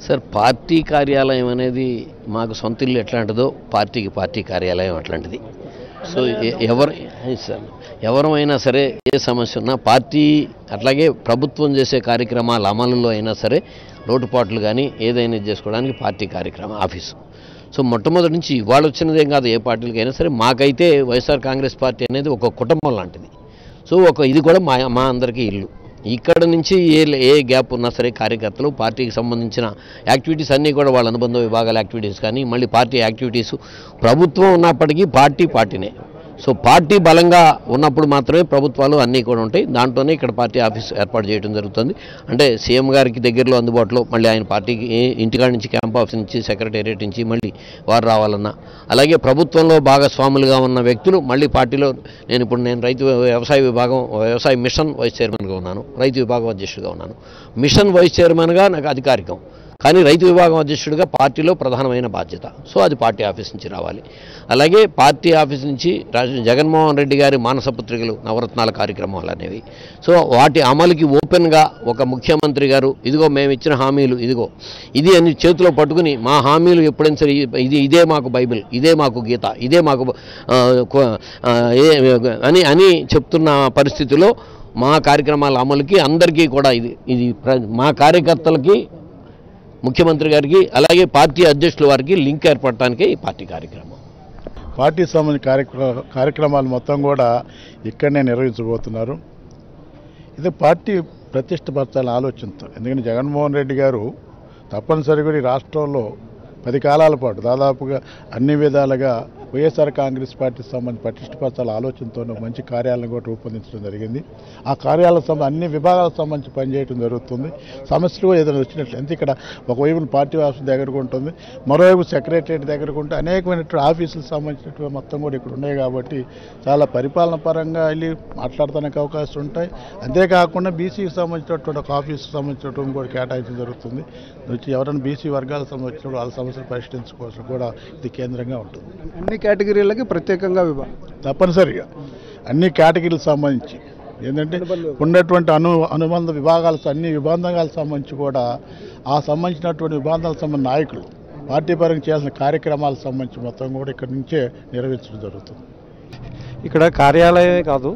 sir party కార్యాలయం అనేది మాకు సొంత ఇల్లు ఎట్లాంటిదో పార్టీకి పార్టీ కార్యాలయం అట్లాంటిది సో ఎ- ఎవరు సార్ ఎవరమైనా సరే ఏ సమస్య ఉన్నా పార్టీ అట్లాగే ప్రభుత్వం చేసే కార్యక్రమాల అమలులో అయినా సరే లోటుపాట్లు కానీ ఏదైనా ఇది చేసుకోవడానికి పార్టీ కార్యక్రమం ఆఫీసు సో మొట్టమొదటి నుంచి ఇవాళ వచ్చినదేం కాదు ఏ పార్టీలకైనా సరే మాకైతే వైఎస్ఆర్ కాంగ్రెస్ పార్టీ అనేది ఒక కుటుంబం లాంటిది సో ఒక ఇది కూడా మా మా అందరికీ ఇల్లు ఇక్కడ నుంచి ఏ ఏ గ్యాప్ ఉన్నా సరే కార్యకర్తలు పార్టీకి సంబంధించిన యాక్టివిటీస్ అన్నీ కూడా వాళ్ళ అనుబంధ విభాగాల యాక్టివిటీస్ కానీ మళ్ళీ పార్టీ యాక్టివిటీస్ ప్రభుత్వం ఉన్నప్పటికీ పార్టీ పార్టీనే సో పార్టీ బలంగా ఉన్నప్పుడు మాత్రమే ప్రభుత్వాలు అన్నీ కూడా ఉంటాయి దాంట్లోనే ఇక్కడ పార్టీ ఆఫీస్ ఏర్పాటు చేయడం జరుగుతుంది అంటే సీఎం గారికి దగ్గరలో అందుబాటులో మళ్ళీ ఆయన పార్టీకి ఏ- ఇంటికాడ నుంచి క్యాంప్ ఆఫీస్ నుంచి సెక్రటేరియట్ నుంచి మళ్ళీ వారు రావాలన్నా అలాగే ప్రభుత్వంలో భాగస్వాములుగా ఉన్న వ్యక్తులు మళ్ళీ పార్టీలో నేను ఇప్పుడు నేను రైతు వ్యవసాయ విభాగం వ్యవసాయ మిషన్ వైస్ చైర్మన్గా ఉన్నాను రైతు విభాగం అధ్యక్షుడిగా ఉన్నాను మిషన్ వైస్ చైర్మన్గా నాకు అధికారికం కానీ రైతు విభాగం అధ్యక్షుడిగా పార్టీలో ప్రధానమైన బాధ్యత సో అది పార్టీ ఆఫీస్ నుంచి రావాలి అలాగే పార్టీ ఆఫీస్ నుంచి రాజ జగన్మోహన్ రెడ్డి గారి మానస పుత్రికలు నవరత్నాల కార్యక్రమాలు అనేవి సో వాటి అమలుకి ఓపెన్గా ఒక ముఖ్యమంత్రి గారు ఇదిగో మేము ఇచ్చిన హామీలు ఇదిగో ఇది అని చేతిలో పట్టుకుని మా హామీలు ఎప్పుడైనా సరే ఇది ఇదే మాకు బైబిల్ ఇదే మాకు గీత ఇదే మాకు ఆ, కొ- ఆ, ఏ- అని అని చెప్తున్న పరిస్థితిలో మా కార్యక్రమాల అమలుకి అందరికీ కూడా ఇది ఇది ప్ర- మా కార్యకర్తలకి ముఖ్యమంత్రి గారికి అలాగే పార్టీ అధ్యక్షుల వారికి లింక్ ఏర్పడటానికే ఈ పార్టీ కార్యక్రమం పార్టీ సంబంధించిన కార్యక్ర కార్యక్రమాలు మొత్తం కూడా ఇక్కడనే నిర్వహించబోతున్నారు ఇది పార్టీ ప్రతిష్టపరచాలని ఆలోచనతో ఎందుకంటే జగన్మోహన్ రెడ్డి గారు తప్పనిసరిగా ఈ రాష్ట్రంలో పది కాలాల పాటు దాదాపుగా అన్ని విధాలుగా వైఎస్ఆర్ కాంగ్రెస్ పార్టీకి సంబంధించి పటిష్టపరచాల ఆలోచనతో ఒక మంచి కార్యాలయం కూడా రూపొందించడం జరిగింది ఆ కార్యాలయం సంబంధించి అన్ని విభాగాలకు సంబంధించి పనిచేయడం జరుగుతుంది సమస్యలు ఏదైనా వచ్చినట్లు అంటే ఇక్కడ ఒకవైపు పార్టీ ఆఫీస్ దగ్గరకు ఉంటుంది మరోవైపు సెక్రటరియట్ దగ్గరకు ఉంటే అనేకమైనటువంటి ఆఫీసులకు సంబంధించినటువంటి మొత్తం కూడా ఇక్కడ ఉన్నాయి కాబట్టి చాలా పరిపాలన పరంగా వెళ్ళి మాట్లాడటానికి అవకాశం ఉంటాయి అంతేకాకుండా బీసీకి సంబంధించినటువంటి ఒక ఆఫీస్కి సంబంధించినటువంటి కూడా కేటాయించడం జరుగుతుంది వచ్చి ఎవరైనా బీసీ వర్గాలకు సంబంధించిన వాళ్ళ సమస్యలు పరిష్కరించుకోవాల్సిన కూడా ఇది కేంద్రంగా ఉంటుంది అన్ని కేటగిరీలకి ప్రత్యేకంగా విభాగం తప్పనిసరిగా అన్ని కేటగిరీలకు సంబంధించి ఏంటంటే ఉన్నటువంటి అను అనుబంధ విభాగాలకు అన్ని విభాగాలకు సంబంధించి కూడా ఆ సంబంధించినటువంటి విభాగాలకు సంబంధించిన నాయకులు పార్టీ పరంగా చేయాల్సిన కార్యక్రమాలకు సంబంధించి మొత్తం కూడా ఇక్కడి నుంచే నిర్వహించడం జరుగుతుంది ఇక్కడ కార్యాలయమే కాదు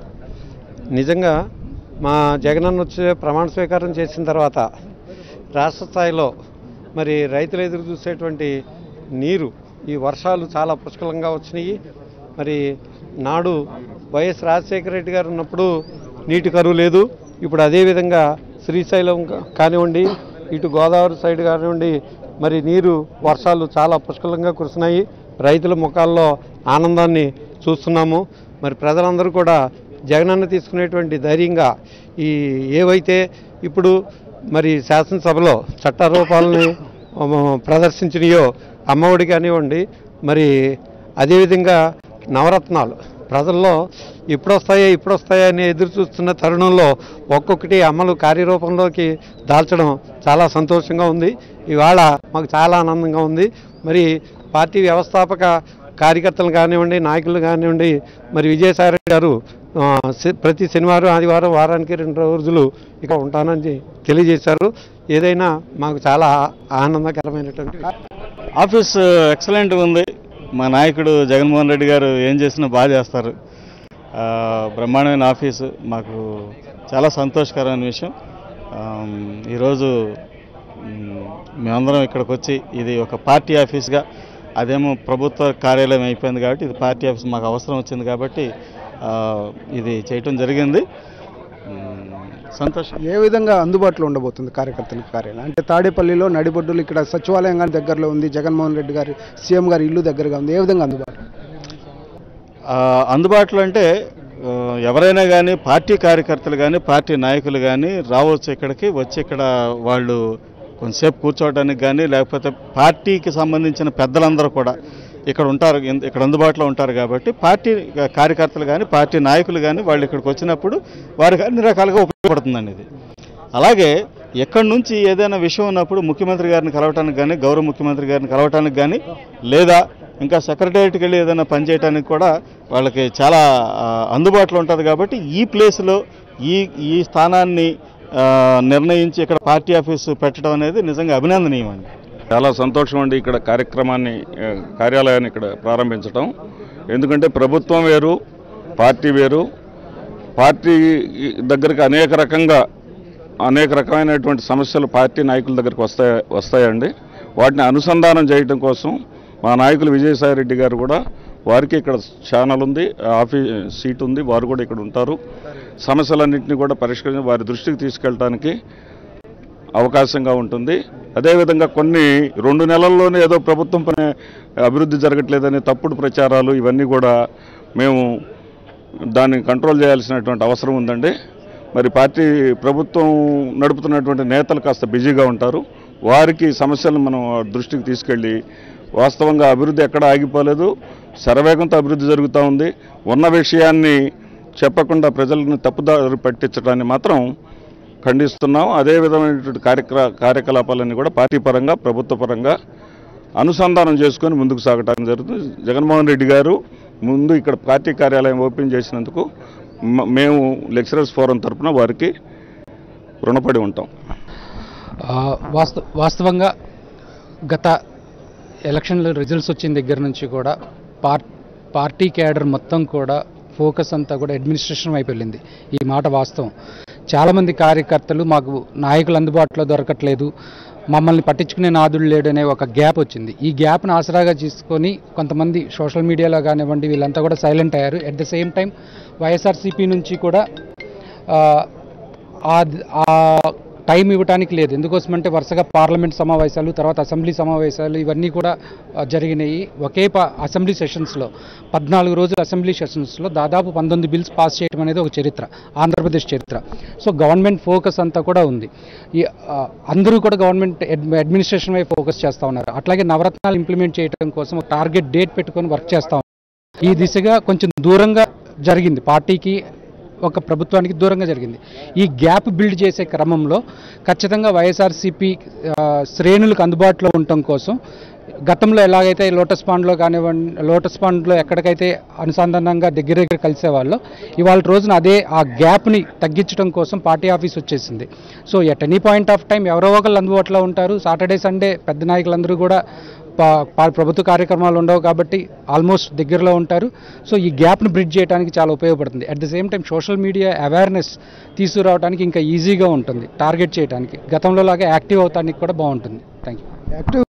నిజంగా మా జగనన్న వచ్చే ప్రమాణ స్వీకారం చేసిన తర్వాత రాష్ట్ర స్థాయిలో మరి రైతులు ఎదురు చూసేటువంటి నీరు ఈ వర్షాలు చాలా పుష్కలంగా వచ్చినాయి మరి నాడు వైఎస్ రాజశేఖర రెడ్డి గారు ఉన్నప్పుడు నీటి కరువు లేదు ఇప్పుడు అదేవిధంగా శ్రీశైలం కా- కానివ్వండి ఇటు గోదావరి సైడ్ కానివ్వండి మరి నీరు వర్షాలు చాలా పుష్కలంగా కురుస్తున్నాయి రైతుల ముఖాల్లో ఆనందాన్ని చూస్తున్నాము మరి ప్రజలందరూ కూడా జగనన్న తీసుకునేటువంటి ధైర్యంగా ఈ ఏవైతే ఇప్పుడు మరి శాసనసభలో చట్ట రూపాలని ఆ, ప్రదర్శించినాయో అమ్మఒడి కానివ్వండి మరి అదేవిధంగా నవరత్నాలు ప్రజల్లో ఇప్పుడు వస్తాయా ఇప్పుడు వస్తాయా అని ఎదురు చూస్తున్న తరుణంలో ఒక్కొక్కటి అమలు కార్యరూపంలోకి దాల్చడం చాలా సంతోషంగా ఉంది ఇవాళ మాకు చాలా ఆనందంగా ఉంది మరి పార్టీ వ్యవస్థాపక కార్యకర్తలు కానివ్వండి నాయకులు కానివ్వండి మరి విజయసాయి రెడ్డి గారు ఆ, శ- ప్రతి శనివారం ఆదివారం వారానికి రెండు రోజులు ఇక ఉంటానని తెలియజేశారు ఏదైనా మాకు చాలా ఆనందకరమైనటువంటి ఆఫీస్ ఎక్సలెంట్ ఉంది మా నాయకుడు జగన్మోహన్ రెడ్డి గారు ఏం చేసినా బాగా చేస్తారు ఆ, బ్రహ్మాండమైన ఆఫీసు మాకు చాలా సంతోషకరమైన విషయం ఆమ్, ఈరోజు మ్, మేమందరం ఇక్కడికి వచ్చి ఇది ఒక పార్టీ ఆఫీస్గా అదేమో ప్రభుత్వ కార్యాలయం అయిపోయింది కాబట్టి ఇది పార్టీ ఆఫీస్ మాకు అవసరం వచ్చింది కాబట్టి ఆ, ఇది చేయటం జరిగింది మ్, సంతోషం ఏ విధంగా అందుబాటులో ఉండబోతుంది కార్యకర్తలకు కార్యాలయం అంటే తాడేపల్లిలో నడిబొడ్డులు ఇక్కడ సచివాలయం గారి దగ్గరలో ఉంది జగన్మోహన్ రెడ్డి గారి సీఎం గారి ఇల్లు దగ్గరగా ఉంది ఏ విధంగా అందుబాటు ఆ, అందుబాటులో అంటే ఆ, ఎవరైనా కానీ పార్టీ కార్యకర్తలు కానీ పార్టీ నాయకులు కానీ రావచ్చు ఇక్కడికి వచ్చి ఇక్కడ వాళ్ళు కొంతసేపు కూర్చోవడానికి కానీ లేకపోతే పార్టీకి సంబంధించిన పెద్దలందరూ కూడా ఇక్కడ ఉంటారు ఇన్- ఇక్కడ అందుబాటులో ఉంటారు కాబట్టి పార్టీ కార్యకర్తలు కానీ పార్టీ నాయకులు కానీ వాళ్ళు ఇక్కడికి వచ్చినప్పుడు వారికి అన్ని రకాలుగా ఉపయోగపడుతుందండి ఇది అలాగే ఎక్కడి నుంచి ఏదైనా విషయం ఉన్నప్పుడు ముఖ్యమంత్రి గారిని కలవటానికి కానీ గౌరవ ముఖ్యమంత్రి గారిని కలవటానికి కానీ లేదా ఇంకా సెక్రటేరియట్కి వెళ్ళి ఏదైనా పని చేయడానికి కూడా వాళ్ళకి చాలా ఆ, అందుబాటులో ఉంటుంది కాబట్టి ఈ ప్లేస్లో ఈ ఈ స్థానాన్ని ఆ, నిర్ణయించి ఇక్కడ పార్టీ ఆఫీసు పెట్టడం అనేది నిజంగా అభినందనీయం అండి చాలా సంతోషం అండి ఇక్కడ కార్యక్రమాన్ని ఆ, కార్యాలయాన్ని ఇక్కడ ప్రారంభించడం ఎందుకంటే ప్రభుత్వం వేరు పార్టీ వేరు పార్టీ దగ్గరికి అనేక రకంగా అనేక రకమైనటువంటి సమస్యలు పార్టీ నాయకుల దగ్గరికి వస్తాయి వస్తాయండి వాటిని అనుసంధానం చేయడం కోసం మా నాయకులు విజయసాయి రెడ్డి గారు కూడా వారికి ఇక్కడ ఛానల్ ఉంది ఆఫీస్ సీట్ ఉంది వారు కూడా ఇక్కడ ఉంటారు సమస్యలన్నింటినీ కూడా పరిష్కరించి వారి దృష్టికి తీసుకెళ్ళడానికి అవకాశంగా ఉంటుంది అదేవిధంగా కొన్ని రెండు నెలల్లోనే ఏదో ప్రభుత్వం పని అభివృద్ధి జరగట్లేదని తప్పుడు ప్రచారాలు ఇవన్నీ కూడా మేము దాన్ని కంట్రోల్ చేయాల్సినటువంటి అవసరం ఉందండి మరి పార్టీ ప్రభుత్వం నడుపుతున్నటువంటి నేతలు కాస్త బిజీగా ఉంటారు వారికి సమస్యలను మనం దృష్టికి తీసుకెళ్ళి వాస్తవంగా అభివృద్ధి ఎక్కడ ఆగిపోలేదు శరవేగంతో అభివృద్ధి జరుగుతూ ఉంది ఉన్న విషయాన్ని చెప్పకుండా ప్రజలను తప్పుదారి పట్టించడాన్ని మాత్రం ఖండిస్తున్నాం అదే విధమైనటువంటి కార్యక్ర కార్యకలాపాలన్నీ కూడా పార్టీ పరంగా ప్రభుత్వ పరంగా అనుసంధానం చేసుకొని ముందుకు సాగటానికి జరుగుతుంది జగన్మోహన్ రెడ్డి గారు ముందు ఇక్కడ పార్టీ కార్యాలయం ఓపెన్ చేసినందుకు మ- మేము లెక్చరర్స్ ఫోరం తరపున వారికి రుణపడి ఉంటాం ఆ, వాస్త వాస్తవంగా గత ఎలక్షన్ల రిజల్ట్స్ వచ్చిన దగ్గర నుంచి కూడా పార్ పార్టీ క్యాడర్ మొత్తం కూడా ఫోకస్ అంతా కూడా అడ్మినిస్ట్రేషన్ వైపు వెళ్ళింది ఈ మాట వాస్తవం చాలామంది కార్యకర్తలు మాకు నాయకులు అందుబాటులో దొరకట్లేదు మమ్మల్ని పట్టించుకునే నాదుడు లేడు అనే ఒక గ్యాప్ వచ్చింది ఈ గ్యాప్ను ఆసరాగా తీసుకొని కొంతమంది సోషల్ మీడియాలో కానివ్వండి వీళ్ళంతా కూడా సైలెంట్ అయ్యారు at the same time YSRCP నుంచి కూడా ఆ, ఆ- ఆ టైం ఇవ్వడానికి లేదు ఎందుకోసమంటే వరుసగా పార్లమెంట్ సమావేశాలు తర్వాత అసెంబ్లీ సమావేశాలు ఇవన్నీ కూడా ఆ, జరిగినాయి ఒకే ప అసెంబ్లీ సెషన్స్లో పద్నాలుగు రోజుల అసెంబ్లీ సెషన్స్లో దాదాపు పంతొమ్మిది బిల్స్ పాస్ చేయడం అనేది ఒక చరిత్ర ఆంధ్రప్రదేశ్ చరిత్ర సో గవర్నమెంట్ ఫోకస్ అంతా కూడా ఉంది ఈ ఆ, అందరూ కూడా గవర్నమెంట్ అడ్- అడ్మినిస్ట్రేషన్ వైపు ఫోకస్ చేస్తూ ఉన్నారు అట్లాగే నవరత్నాలు ఇంప్లిమెంట్ చేయడం కోసం ఒక టార్గెట్ డేట్ పెట్టుకొని వర్క్ చేస్తూ ఉన్నారు ఈ దిశగా కొంచెం దూరంగా జరిగింది పార్టీకి ఒక ప్రభుత్వానికి దూరంగా జరిగింది ఈ గ్యాప్ బిల్డ్ చేసే క్రమంలో ఖచ్చితంగా వైఎస్ఆర్సీపీ ఆ, శ్రేణులకు అందుబాటులో ఉండటం కోసం గతంలో ఎలాగైతే లోటస్ పాండ్లో కానివ్వండి లోటస్ పాండ్లో ఎక్కడికైతే అనుసంధానంగా దగ్గర దగ్గర కలిసేవాళ్ళు ఇవాళ రోజున అదే ఆ గ్యాప్ని తగ్గించడం కోసం పార్టీ ఆఫీస్ వచ్చేసింది so at any point of time ఎవరో ఒకళ్ళు అందుబాటులో ఉంటారు సాటర్డే సండే పెద్ద నాయకులందరూ కూడా పా- పా- ప్రభుత్వ కార్యక్రమాలు ఉండవు కాబట్టి ఆల్మోస్ట్ దగ్గరలో ఉంటారు సో ఈ గ్యాప్ను బ్రిడ్జ్ చేయడానికి చాలా ఉపయోగపడుతుంది at the same time social media awareness తీసుకురావడానికి ఇంకా ఈజీగా ఉంటుంది టార్గెట్ చేయడానికి గతంలో లాగా యాక్టివ్ అవడానికి కూడా బాగుంటుంది థ్యాంక్ యూ యాక్టివ్